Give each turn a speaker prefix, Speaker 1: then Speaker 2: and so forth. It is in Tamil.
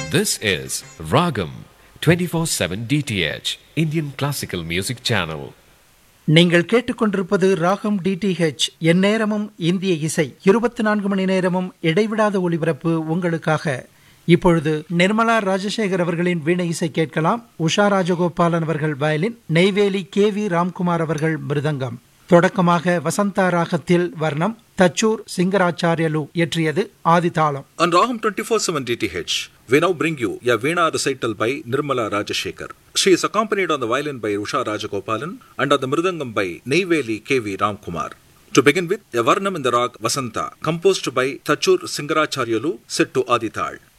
Speaker 1: This is Ragam 24/7 DTH Indian Classical Music Channel.
Speaker 2: நீங்கள் கேட்டுக்கொண்டிருப்பது ராகம் டிடிஹெச் எந்நேரமும் இந்திய இசை இருபத்தி நான்கு மணி நேரமும் இடைவிடாத ஒளிபரப்பு உங்களுக்காக இப்பொழுது நிர்மலா ராஜசேகர் அவர்களின் வீணை இசை கேட்கலாம் உஷா ராஜகோபாலன் அவர்கள் violin Neyveli K V Ramkumar அவர்கள் மிருதங்கம் தொடக்கமாக வசந்தா ராகத்தில் வர்ணம் Thachur சிங்கராச்சாரியலு இயற்றியது ஆதிதாளம்
Speaker 3: On Raham 24/7 DTH, we now bring you a Veena recital by Nirmala Rajashekhar. She is accompanied on the violin by Usha Rajagopalan and on the mridangam by Neyveli K.V. Ramkumar. To begin with, a Varnam in the rag Vasanta, composed by Tachur Singaracharyalu, set to Adital.